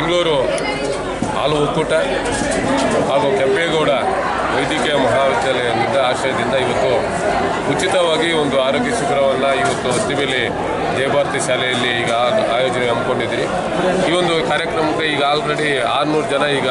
ಬೆಂಗಳೂರು ಹಾಲು ಒಕ್ಕೂಟ ಹಾಗೂ ಕೆಂಪೇಗೌಡ ವೈದ್ಯಕೀಯ ಮಹಾವಿದ್ಯಾಲಯದಿಂದ ಆಶ್ರಯದಿಂದ ಇವತ್ತು ಉಚಿತವಾಗಿ ಒಂದು ಆರೋಗ್ಯ ಶಿಬಿರವನ್ನು ಇವತ್ತು ಹತ್ತಿಬೇಲಿ ಜಯಭಾರತಿ ಶಾಲೆಯಲ್ಲಿ ಈಗ ಆ- ಆಯೋಜನೆ ಹಮ್ಮಿಕೊಂಡಿದ್ದೀರಿ ಈ ಒಂದು ಕಾರ್ಯಕ್ರಮಕ್ಕೆ ಈಗ ಆಲ್ರೆಡಿ ಆರುನೂರು ಜನ ಈಗ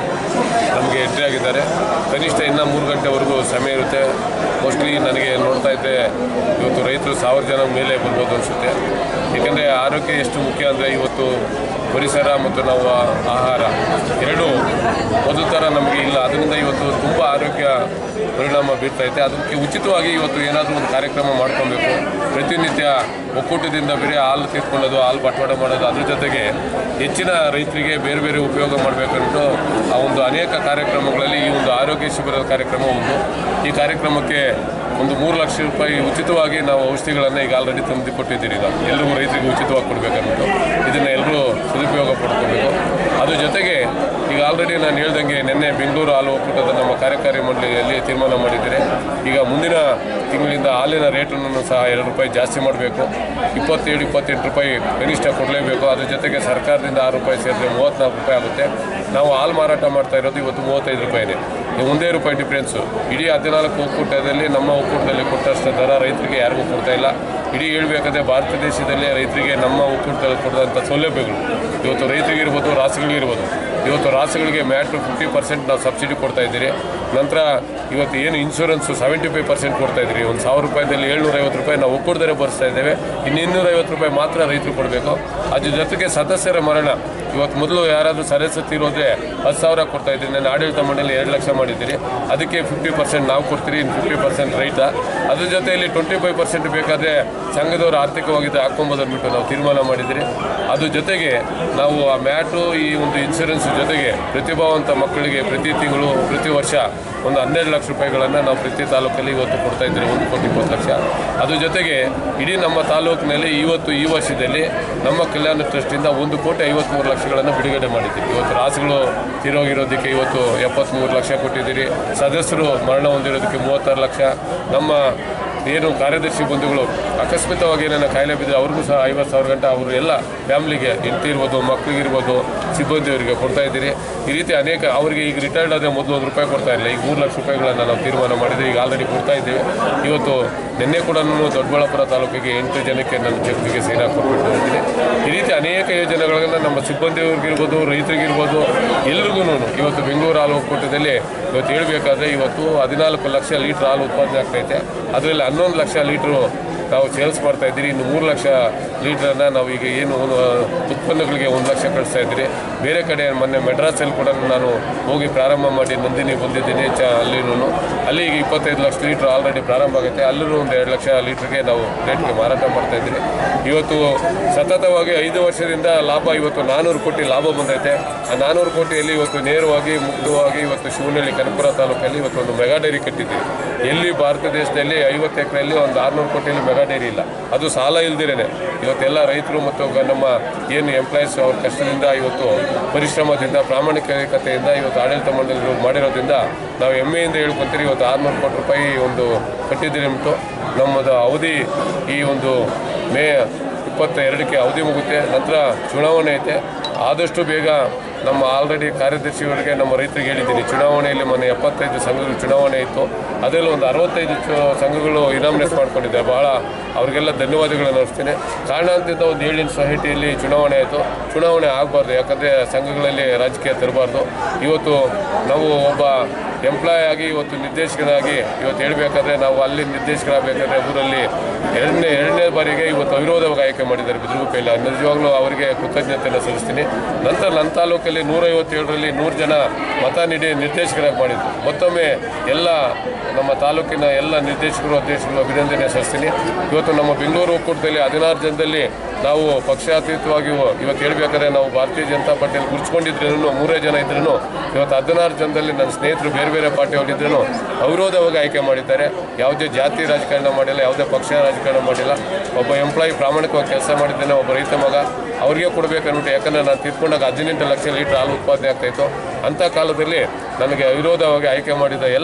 ನಮಗೆ ಎಂಟ್ರಿ ಆಗಿದ್ದಾರೆ ಕನಿಷ್ಠ ಇನ್ನೂ ಮೂರು ಗಂಟೆವರೆಗೂ ಸಮಯ ಇರುತ್ತೆ ಮೋಸ್ಟ್ಲಿ ನನಗೆ ನೋಡ್ತಾ ಇದ್ದೆ ಇವತ್ತು ರೈತರು ಸಾವಿರ ಜನ ಮೇಲೆ ಬರ್ಬೋದು ಅನಿಸುತ್ತೆ ಏಕೆಂದರೆ ಆರೋಗ್ಯ ಎಷ್ಟು ಮುಖ್ಯ ಅಂದರೆ ಇವತ್ತು ಪರಿಸರ ಮತ್ತು ನಾವು ಆ- ಆಹಾರ ಎರಡೂ ಮೊದಲ ಥರ ನಮಗೆ ಇಲ್ಲ ಅದರಿಂದ ಇವತ್ತು ತುಂಬ ಆರೋಗ್ಯ ಪರಿಣಾಮ ಬೀರ್ತೈತೆ ಅದಕ್ಕೆ ಉಚಿತವಾಗಿ ಇವತ್ತು ಏನಾದರೂ ಒಂದು ಕಾರ್ಯಕ್ರಮ ಮಾಡ್ಕೊಬೇಕು ಪ್ರತಿನಿತ್ಯ ಒಕ್ಕೂಟದಿಂದ ಬೇರೆ ಹಾಲು ತೆಗೆದುಕೊಳ್ಳೋದು ಹಾಲು ಬಟವಾಡ ಮಾಡೋದು ಅದ್ರ ಜೊತೆಗೆ ಹೆಚ್ಚಿನ ರೈತರಿಗೆ ಬೇರೆ ಬೇರೆ ಉಪಯೋಗ ಮಾಡಬೇಕಂಟು ಆ ಒಂದು ಅನೇಕ ಕಾರ್ಯಕ್ರಮಗಳಲ್ಲಿ ಈ ಒಂದು ಆರೋಗ್ಯ ಶಿಬಿರದ ಕಾರ್ಯಕ್ರಮ ಒಂದು ಈ ಕಾರ್ಯಕ್ರಮಕ್ಕೆ ಒಂದು ಮೂರು ಲಕ್ಷ ರೂಪಾಯಿ ಉಚಿತವಾಗಿ ನಾವು ಔಷಧಿಗಳನ್ನು ಈಗ ಆಲ್ರೆಡಿ ತಂದು ಕೊಟ್ಟಿದ್ದೀರಿ ನಾವು ಎಲ್ರಿಗೂ ರೈತರಿಗೆ ಉಚಿತವಾಗಿ ಕೊಡಬೇಕನ್ಬಿಟ್ಟು ಇದನ್ನು ಎಲ್ಲರೂ ಸದುಪಯೋಗ ಪಡ್ಕೋಬೇಕು ಅದ್ರ ಜೊತೆಗೆ ಈಗ ಆಲ್ರೆಡಿ ನಾನು ಹೇಳ್ದಂಗೆ ನಿನ್ನೆ ಬೆಂಗಳೂರು ಹಾಲು ಒಕ್ಕೂಟದ ನಮ್ಮ ಕಾರ್ಯಕಾರಿ ಮಂಡಳಿಯಲ್ಲಿ ತೀರ್ಮಾನ ಮಾಡಿದ್ದಾರೆ ಈಗ ಮುಂದಿನ ತಿಂಗಳಿಂದ ಹಾಲಿನ ರೇಟನ್ನು ಸಹ ಎರಡು ರೂಪಾಯಿ ಜಾಸ್ತಿ ಮಾಡಬೇಕು ಇಪ್ಪತ್ತೇಳು ಇಪ್ಪತ್ತೆಂಟು ರೂಪಾಯಿ ಕನಿಷ್ಠ ಕೊಡಲೇಬೇಕು ಅದ್ರ ಜೊತೆಗೆ ಸರ್ಕಾರದಿಂದ ಆರು ರೂಪಾಯಿ ಸೇರಿದ್ರೆ ಮೂವತ್ತ್ನಾಲ್ಕು ರೂಪಾಯಿ ಆಗುತ್ತೆ ನಾವು ಹಾಲು ಮಾರಾಟ ಮಾಡ್ತಾ ಇರೋದು ಇವತ್ತು ಮೂವತ್ತೈದು ರೂಪಾಯಿನೇ ಇದು ಒಂದೇ ರೂಪಾಯಿ ಡಿಫ್ರೆನ್ಸು ಇಡೀ ಹದಿನಾಲ್ಕು ಒಕ್ಕೂಟದಲ್ಲಿ ನಮ್ಮ ಒಕ್ಕೂಟದಲ್ಲಿ ಕೊಟ್ಟಷ್ಟು ದರ ರೈತರಿಗೆ ಯಾರಿಗೂ ಕೊಡ್ತಾ ಇಲ್ಲ ಇಡೀ ಹೇಳ್ಬೇಕಾದ್ರೆ ಭಾರತ ದೇಶದಲ್ಲೇ ರೈತರಿಗೆ ನಮ್ಮ ಒಕ್ಕೂಟದಲ್ಲಿ ಕೊಡಿದಂಥ ಸೌಲಭ್ಯಗಳು ಇವತ್ತು ರೈತರಿಗಿರ್ಬೋದು ರಾಸುಗಳಿಗಿರ್ಬೋದು ಇವತ್ತು ರಾಸುಗಳಿಗೆ ಮ್ಯಾಟ್ರು ಫಿಫ್ಟಿ ಪರ್ಸೆಂಟ್ ನಾವು ಸಬ್ಸಿಡಿ ಕೊಡ್ತಾ ಇದ್ದೀರಿ ನಂತರ ಇವತ್ತು ಏನು ಇನ್ಶೂರೆನ್ಸು ಸೆವೆಂಟಿ ಫೈವ್ ಪರ್ಸೆಂಟ್ ಕೊಡ್ತಾ ಇದ್ದೀರಿ ಒಂದು ಸಾವಿರ ರೂಪಾಯಿದಲ್ಲಿ ಏಳ್ನೂರೈವತ್ತು ರೂಪಾಯಿ ನಾವು ಒಕ್ಕೂಟದರೆ ಭರಿಸ್ತಾ ಇದ್ದೇವೆ ಇನ್ನು ಇನ್ನೂರೈವತ್ತು ರೂಪಾಯಿ ಮಾತ್ರ ರೈತರು ಕೊಡಬೇಕು ಅದ್ರ ಜೊತೆಗೆ ಸದಸ್ಯರ ಮರಣ ಇವತ್ತು ಮೊದಲು ಯಾರಾದರೂ ಸದಸ್ಯ ತೀರೋದ್ರೆ ಹತ್ತು ಸಾವಿರ ಕೊಡ್ತಾ ಇದ್ದೀರಿ ನಾನು ಆಡಳಿತ ಮಂಡಳಿ ಎರಡು ಲಕ್ಷ ಮಾಡಿದ್ದೀರಿ ಅದಕ್ಕೆ ಫಿಫ್ಟಿ ಪರ್ಸೆಂಟ್ ನಾವು ಕೊಡ್ತೀರಿ ಇನ್ನು ಫಿಫ್ಟಿ ಪರ್ಸೆಂಟ್ ರೈತ ಅದ್ರ ಜೊತೆಯಲ್ಲಿ ಟ್ವೆಂಟಿ ಫೈವ್ ಪರ್ಸೆಂಟ್ ಬೇಕಾದರೆ ಸಂಘದವರು ಆರ್ಥಿಕವಾಗಿದ್ದು ಹಾಕ್ಕೊಂಬೋದು ಅಂದ್ಬಿಟ್ಟು ನಾವು ತೀರ್ಮಾನ ಮಾಡಿದ್ದೀರಿ ಅದ್ರ ಜೊತೆಗೆ ನಾವು ಆ ಮ್ಯಾಟು ಈ ಒಂದು ಇನ್ಶೂರೆನ್ಸ್ ಜೊತೆಗೆ ಪ್ರತಿಭಾವಂತ ಮಕ್ಕಳಿಗೆ ಪ್ರತಿ ತಿಂಗಳು ಪ್ರತಿ ವರ್ಷ ಒಂದು ಹನ್ನೆರಡು ಲಕ್ಷ ರೂಪಾಯಿಗಳನ್ನು ನಾವು ಪ್ರತಿ ತಾಲೂಕಲ್ಲಿ ಇವತ್ತು ಕೊಡ್ತಾ ಇದ್ದೀರಿ ಒಂದು ಕೋಟಿ ಇಪ್ಪತ್ತು ಲಕ್ಷ ಅದ್ರ ಜೊತೆಗೆ ಇಡೀ ನಮ್ಮ ತಾಲೂಕಿನಲ್ಲಿ ಇವತ್ತು ಈ ವರ್ಷದಲ್ಲಿ ನಮ್ಮ ಕಲ್ಯಾಣ ಟ್ರಸ್ಟಿಂದ ಒಂದು ಕೋಟಿ ಐವತ್ತ್ಮೂರು ಲಕ್ಷಗಳನ್ನು ಬಿಡುಗಡೆ ಮಾಡಿದ್ದೀವಿ ಇವತ್ತು ರಾಸುಗಳು ತೀರೋಗಿರೋದಕ್ಕೆ ಇವತ್ತು ಎಪ್ಪತ್ತ್ಮೂರು ಲಕ್ಷ ಕೊಟ್ಟಿದ್ದೀರಿ ಸದಸ್ಯರು ಮರಣ ಹೊಂದಿರೋದಕ್ಕೆ ಮೂವತ್ತಾರು ಲಕ್ಷ ನಮ್ಮ ಏನು ಕಾರ್ಯದರ್ಶಿ ಬಂಧುಗಳು ಅಕಸ್ಮಿತವಾಗಿ ಏನಾರ ಕಾಯಿಲೆ ಬಿದ್ದರೆ ಅವ್ರಿಗೂ ಸಹ ಐವತ್ತು ಸಾವಿರ ಗಂಟೆ ಅವರು ಎಲ್ಲ ಫ್ಯಾಮ್ಲಿಗೆ ಹೆಂಡತಿ ಇರ್ಬೋದು ಮಕ್ಕಳಿಗಿರ್ಬೋದು ಸಿಬ್ಬಂದಿಯವರಿಗೆ ಕೊಡ್ತಾ ಇದ್ದೀರಿ ಈ ರೀತಿ ಅನೇಕ ಅವರಿಗೆ ಈಗ ರಿಟೈರ್ಡ್ ಆದರೆ ಮೊದಲು ಒಂದು ರೂಪಾಯಿ ಕೊಡ್ತಾ ಇಲ್ಲ ಈಗ ಮೂರು ಲಕ್ಷ ರೂಪಾಯಿಗಳನ್ನು ನಾವು ತೀರ್ಮಾನ ಮಾಡಿದ್ದೀವಿ ಈಗ ಆಲ್ರೆಡಿ ಕೊಡ್ತಾ ಇದ್ದೀವಿ ಇವತ್ತು ನಿನ್ನೆ ಕೂಡ ನಾನು ದೊಡ್ಡಬಳ್ಳಾಪುರ ತಾಲೂಕಿಗೆ ಎಂಟು ಜನಕ್ಕೆ ನನ್ನ ಚೆಕ್ಗೆ ಸೈನ್ ಕೊಟ್ಬಿಟ್ಟು ಇದ್ದೀನಿ ಈ ರೀತಿ ಅನೇಕ ಯೋಜನೆಗಳನ್ನು ನಮ್ಮ ಸಿಬ್ಬಂದಿಯವ್ರಿಗಿರ್ಬೋದು ರೈತರಿಗಿರ್ಬೋದು ಎಲ್ರಿಗೂ ಇವತ್ತು ಬೆಂಗಳೂರು ಹಾಲು ಒಕ್ಕೂಟದಲ್ಲಿ ಇವತ್ತು ಹೇಳಬೇಕಾದ್ರೆ ಇವತ್ತು ಹದಿನಾಲ್ಕು ಲಕ್ಷ ಲೀಟ್ರ್ ಹಾಲು ಉತ್ಪಾದನೆ ಆಗ್ತೈತೆ ಅದರಲ್ಲಿ ಹನ್ನೊಂದು ಲಕ್ಷ ಲೀಟ್ರು ನಾವು ಸೇಲ್ಸ್ ಮಾಡ್ತಾ ಇದ್ದೀರಿ ಇನ್ನು ಮೂರು ಲಕ್ಷ ಲೀಟ್ರನ್ನು ನಾವು ಈಗ ಏನು ಒಂದು ಉತ್ಪನ್ನಗಳಿಗೆ ಒಂದು ಲಕ್ಷ ಕಳಿಸ್ತಾ ಇದ್ದೀರಿ ಬೇರೆ ಕಡೆ ಮೊನ್ನೆ ಮೆಡ್ರಾಸಲ್ಲಿ ಕೂಡ ನಾನು ಹೋಗಿ ಪ್ರಾರಂಭ ಮಾಡಿ ನಂದಿನಿ ಬಂದಿದ್ದೀನಿ ಚ ಅಲ್ಲಿನೂ ಅಲ್ಲಿ ಈಗ ಇಪ್ಪತ್ತೈದು ಲಕ್ಷ ಲೀಟ್ರ್ ಆಲ್ರೆಡಿ ಪ್ರಾರಂಭ ಆಗುತ್ತೆ ಅಲ್ಲೂ ಒಂದು ಎರಡು ಲಕ್ಷ ಲೀಟ್ರಿಗೆ ನಾವು ರೇಟ್ಗೆ ಮಾರಾಟ ಮಾಡ್ತಾ ಇದ್ದೀರಿ ಇವತ್ತು ಸತತವಾಗಿ ಐದು ವರ್ಷದಿಂದ ಲಾಭ ಇವತ್ತು ನಾನ್ನೂರು ಕೋಟಿ ಲಾಭ ಬಂದೈತೆ ಆ ನಾನ್ನೂರು ಕೋಟಿಯಲ್ಲಿ ಇವತ್ತು ನೇರವಾಗಿ ಮುಕ್ತವಾಗಿ ಇವತ್ತು ಶಿವನಹಳ್ಳಿ ಕನಕಪುರ ತಾಲೂಕಲ್ಲಿ ಇವತ್ತು ಒಂದು ಮೆಗಾ ಡೈರಿ ಕಟ್ಟಿದ್ದೀವಿ ಎಲ್ಲಿ ಭಾರತ ದೇಶದಲ್ಲಿ ಐವತ್ತು ಎಕರೆಯಲ್ಲಿ ಒಂದು ಆರುನೂರು ಕೋಟಿಯಲ್ಲಿ ಮೆಗಾ ಡೈರಿ ಇಲ್ಲ ಅದು ಸಾಲ ಇಲ್ದಿರೇನೆ ಇವತ್ತೆಲ್ಲ ರೈತರು ಮತ್ತು ಗ- ನಮ್ಮ ಏನು ಎಂಪ್ಲಾಯೀಸ್ ಅವ್ರ ಕಷ್ಟದಿಂದ ಇವತ್ತು ಪರಿಶ್ರಮದಿಂದ ಪ್ರಾಮಾಣಿಕತೆಯಿಂದ ಇವತ್ತು ಆಡಳಿತ ಮಂಡಳಿಗಳು ಮಾಡಿರೋದ್ರಿಂದ ನಾವು ಹೆಮ್ಮೆಯಿಂದ ಹೇಳ್ಕೊತೀರಿ ಇವತ್ತು ಆರುನೂರು ಕೋಟಿ ರೂಪಾಯಿ ಒಂದು ಕಟ್ಟಿದ್ದೀರಿ ಅಂದ್ಬಿಟ್ಟು ನಮ್ಮದು ಅವಧಿ ಈ ಒಂದು ಮೇ ಇಪ್ಪತ್ತ ಎರಡಕ್ಕೆ ಅವಧಿ ಮುಗುತ್ತೆ ನಂತರ ಚುನಾವಣೆ ಐತೆ ಆದಷ್ಟು ಬೇಗ ನಮ್ಮ ಆಲ್ರೆಡಿ ಕಾರ್ಯದರ್ಶಿಯವರಿಗೆ ನಮ್ಮ ರೈತರಿಗೆ ಹೇಳಿದ್ದೀನಿ ಚುನಾವಣೆಯಲ್ಲಿ ಮೊನ್ನೆ ಎಪ್ಪತ್ತೈದು ಸಂಘಗಳು ಚುನಾವಣೆ ಇತ್ತು ಅದರಲ್ಲಿ ಒಂದು ಅರವತ್ತೈದು ಚು ಸಂಘಗಳು ಇನಾಮಿನೇಟ್ ಮಾಡ್ಕೊಂಡಿದ್ದಾರೆ ಬಹಳ ಅವರಿಗೆಲ್ಲ ಧನ್ಯವಾದಗಳನ್ನು ಅರ್ಪಿಸ್ತೀನಿ ಕಾರಣಾಂತರಿಂದ ಒಂದು ಏಳಿನ ಸೊಸೈಟಿಯಲ್ಲಿ ಚುನಾವಣೆ ಆಯಿತು ಚುನಾವಣೆ ಆಗಬಾರ್ದು ಯಾಕಂದರೆ ಸಂಘಗಳಲ್ಲಿ ರಾಜಕೀಯ ತರಬಾರ್ದು ಇವತ್ತು ನಾವು ಒಬ್ಬ ಎಂಪ್ಲಾಯ್ ಆಗಿ ಇವತ್ತು ನಿರ್ದೇಶಕನಾಗಿ ಇವತ್ತು ಹೇಳಬೇಕಾದ್ರೆ ನಾವು ಅಲ್ಲಿ ನಿರ್ದೇಶಕರಾಗಬೇಕಾದ್ರೆ ಊರಲ್ಲಿ ಎರಡನೇ ಎರಡನೇ ಬಾರಿಗೆ ಇವತ್ತು ಅವಿರೋಧವಾಗಿ ಆಯ್ಕೆ ಮಾಡಿದ್ದಾರೆ ಬಿದಿರುಗುಪ್ಪೆಯಲ್ಲಿ ನಿಜವಾಗ್ಲೂ ಅವರಿಗೆ ಕೃತಜ್ಞತೆಯನ್ನು ಸಲ್ಲಿಸ್ತೀನಿ ನಂತರ ನನ್ನ ತಾಲೂಕಲ್ಲಿ ನೂರೈವತ್ತೇಳರಲ್ಲಿ ನೂರು ಜನ ಮತ ನೀಡಿ ನಿರ್ದೇಶಕರಾಗಿ ಮಾಡಿದ್ರು ಮತ್ತೊಮ್ಮೆ ಎಲ್ಲ ನಮ್ಮ ತಾಲೂಕಿನ ಎಲ್ಲ ನಿರ್ದೇಶಕರು ಅಧ್ಯಕ್ಷರು ಅಭಿನಂದನೆ ಸಲ್ಲಿಸ್ತೀನಿ ಇವತ್ತು ನಮ್ಮ ಬೆಂಗಳೂರು ಒಕ್ಕೂಟದಲ್ಲಿ ಹದಿನಾರು ಜನದಲ್ಲಿ ನಾವು ಪಕ್ಷಾತೀತವಾಗಿ ಇವತ್ತು ಹೇಳ್ಬೇಕಾದ್ರೆ ನಾವು ಭಾರತೀಯ ಜನತಾ ಪಾರ್ಟಿಯಲ್ಲಿ ಗುರುತಿಸ್ಕೊಂಡಿದ್ರೂ ಮೂರೇ ಜನ ಇದ್ರೂ ಇವತ್ತು ಹದಿನಾರು ಜನದಲ್ಲಿ ನನ್ನ ಸ್ನೇಹಿತರು ಬೇರೆ ಬೇರೆ ಪಾರ್ಟಿಯವರಿದ್ರೂ ಅವಿರೋಧವಾಗಿ ಆಯ್ಕೆ ಮಾಡಿದ್ದಾರೆ ಯಾವುದೇ ಜಾತಿ ರಾಜಕಾರಣ ಮಾಡಿಲ್ಲ ಯಾವುದೇ ಪಕ್ಷ ರಾಜಕಾರಣ ಮಾಡಿಲ್ಲ ಒಬ್ಬ ಎಂಪ್ಲಾಯಿ ಪ್ರಾಮಾಣಿಕವಾಗಿ ಕೆಲಸ ಮಾಡಿದ್ದೇನೆ ಒಬ್ಬ ರೈತ ಮಗ ಅವ್ರಿಗೆ ಕೊಡಬೇಕನ್ಬಿಟ್ಟು ಯಾಕಂದರೆ ನಾನು ತಿರ್ಕೊಂಡಾಗ ಹದಿನೆಂಟು ಲಕ್ಷ ಲೀಟ್ರ್ ಹಾಲು ಉತ್ಪಾದನೆ ಆಗ್ತಾಯಿತ್ತು ಅಂಥ ಕಾಲದಲ್ಲಿ ನನಗೆ ಅವಿರೋಧವಾಗಿ ಆಯ್ಕೆ ಮಾಡಿದ ಎಲ್ಲ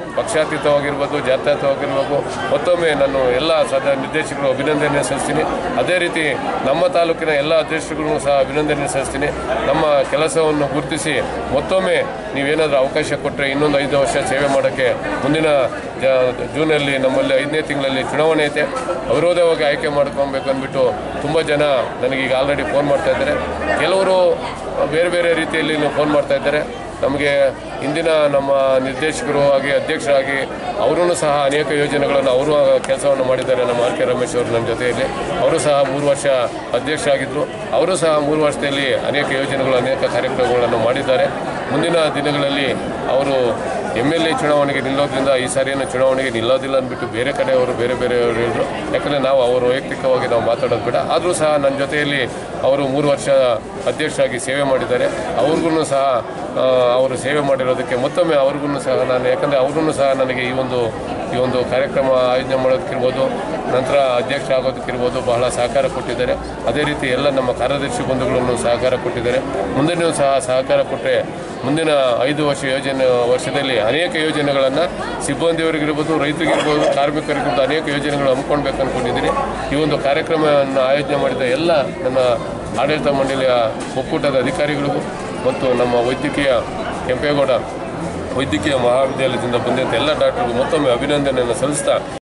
ಪಕ್ಷಾತೀತವಾಗಿರ್ಬೋದು ಜಾತ್ಯತೀತವಾಗಿರ್ಬೋದು ಮತ್ತೊಮ್ಮೆ ನಾನು ಎಲ್ಲ ಸದಾ ನಿರ್ದೇಶಕರು ಅಭಿನಂದನೆ ಸಲ್ಲಿಸ್ತೀನಿ ಅದೇ ರೀತಿ ನಮ್ಮ ತಾಲೂಕಿನ ಎಲ್ಲ ಅಧ್ಯಕ್ಷರುಗಳು ಸಹ ಅಭಿನಂದನೆ ಸಲ್ಲಿಸ್ತೀನಿ ನಮ್ಮ ಕೆಲಸವನ್ನು ಗುರುತಿಸಿ ಮತ್ತೊಮ್ಮೆ ನೀವೇನಾದರೂ ಅವಕಾಶ ಕೊಟ್ಟರೆ ಇನ್ನೊಂದು ಐದು ವರ್ಷ ಸೇವೆ ಮಾಡೋಕ್ಕೆ ಮುಂದಿನ ಜ ಜೂನಲ್ಲಿ ನಮ್ಮಲ್ಲಿ ಐದನೇ ತಿಂಗಳಲ್ಲಿ ಚುನಾವಣೆ ಐತೆ ಅವಿರೋಧವಾಗಿ ಆಯ್ಕೆ ಮಾಡ್ಕೊಬೇಕು ಅಂದ್ಬಿಟ್ಟು ತುಂಬ ಜನ ನನಗೀಗ ಆಲ್ರೆಡಿ ಫೋನ್ ಮಾಡ್ತಾ ಇದ್ದಾರೆ ಕೆಲವರು ಬೇರೆ ಬೇರೆ ರೀತಿಯಲ್ಲಿ ಫೋನ್ ಮಾಡ್ತಾ ಇದ್ದಾರೆ ನಮಗೆ ಇಂದಿನ ನಮ್ಮ ನಿರ್ದೇಶಕರು ಆಗಿ ಅಧ್ಯಕ್ಷರಾಗಿ ಅವರೂ ಸಹ ಅನೇಕ ಯೋಜನೆಗಳನ್ನು ಅವರು ಕೆಲಸವನ್ನು ಮಾಡಿದ್ದಾರೆ ನಮ್ಮ ಆರ್ ಕೆ ರಮೇಶ್ ಅವರು ನಮ್ಮ ಜೊತೆಯಲ್ಲಿ ಅವರು ಸಹ ಮೂರು ವರ್ಷ ಅಧ್ಯಕ್ಷರಾಗಿದ್ದರು ಅವರು ಸಹ ಮೂರು ವರ್ಷದಲ್ಲಿ ಅನೇಕ ಯೋಜನೆಗಳು ಅನೇಕ ಕಾರ್ಯಕ್ರಮಗಳನ್ನು ಮಾಡಿದ್ದಾರೆ ಮುಂದಿನ ದಿನಗಳಲ್ಲಿ ಅವರು ಎಮ್ ಎಲ್ ಎ ಚುನಾವಣೆಗೆ ನಿಲ್ಲೋದ್ರಿಂದ ಈ ಸಾರಿಯನ್ನು ಚುನಾವಣೆಗೆ ನಿಲ್ಲೋದಿಲ್ಲ ಅಂದ್ಬಿಟ್ಟು ಬೇರೆ ಕಡೆಯವರು ಬೇರೆ ಬೇರೆಯವರು ಹೇಳಿದ್ರು ಯಾಕಂದರೆ ನಾವು ಅವರು ವೈಯಕ್ತಿಕವಾಗಿ ನಾವು ಮಾತಾಡೋದು ಬೇಡ ಆದರೂ ಸಹ ನನ್ನ ಜೊತೆಯಲ್ಲಿ ಅವರು ಮೂರು ವರ್ಷ ಅಧ್ಯಕ್ಷರಾಗಿ ಸೇವೆ ಮಾಡಿದ್ದಾರೆ ಅವ್ರಿಗೂ ಸಹ ಆ, ಅವರು ಸೇವೆ ಮಾಡಿರೋದಕ್ಕೆ ಮತ್ತೊಮ್ಮೆ ಅವ್ರಿಗೂ ಸಹ ನಾನು ಯಾಕಂದರೆ ಅವ್ರೂ ಸಹ ನನಗೆ ಈ ಒಂದು ಈ ಒಂದು ಕಾರ್ಯಕ್ರಮ ಆಯೋಜನೆ ಮಾಡೋದಕ್ಕಿರ್ಬೋದು ನಂತರ ಅಧ್ಯಕ್ಷ ಆಗೋದಕ್ಕಿರ್ಬೋದು ಬಹಳ ಸಹಕಾರ ಕೊಟ್ಟಿದ್ದಾರೆ ಅದೇ ರೀತಿ ಎಲ್ಲ ನಮ್ಮ ಕಾರ್ಯದರ್ಶಿ ಬಂಧುಗಳನ್ನು ಸಹಕಾರ ಕೊಟ್ಟಿದ್ದಾರೆ ಮುಂದೆನೂ ಸಹ ಸಹಕಾರ ಕೊಟ್ಟರೆ ಮುಂದಿನ ಐದು ವರ್ಷ ಯೋಜನೆ ವರ್ಷದಲ್ಲಿ ಅನೇಕ ಯೋಜನೆಗಳನ್ನು ಸಿಬ್ಬಂದಿಯವರಿಗಿರ್ಬೋದು ರೈತರಿಗಿರ್ಬೋದು ಕಾರ್ಮಿಕರಿಗಿರ್ಬೋದು ಅನೇಕ ಯೋಜನೆಗಳು ಹಮ್ಮಿಕೊಳ್ಬೇಕು ಅಂದ್ಕೊಂಡಿದ್ದೀನಿ ಈ ಒಂದು ಕಾರ್ಯಕ್ರಮವನ್ನು ಆಯೋಜನೆ ಮಾಡಿದ ಎಲ್ಲ ನನ್ನ ಆಡಳಿತ ಮಂಡಳಿಯ ಒಕ್ಕೂಟದ ಅಧಿಕಾರಿಗಳಿಗೂ ಮತ್ತು ನಮ್ಮ ವೈದ್ಯಕೀಯ ಕೆಂಪೇಗೌಡ ವೈದ್ಯಕೀಯ ಮಹಾವಿದ್ಯಾಲಯದಿಂದ ಬಂದಂಥ ಎಲ್ಲ ಡಾಕ್ಟರ್ಗೂ ಮತ್ತೊಮ್ಮೆ ಅಭಿನಂದನೆಯನ್ನು ಸಲ್ಲಿಸ್ತಾ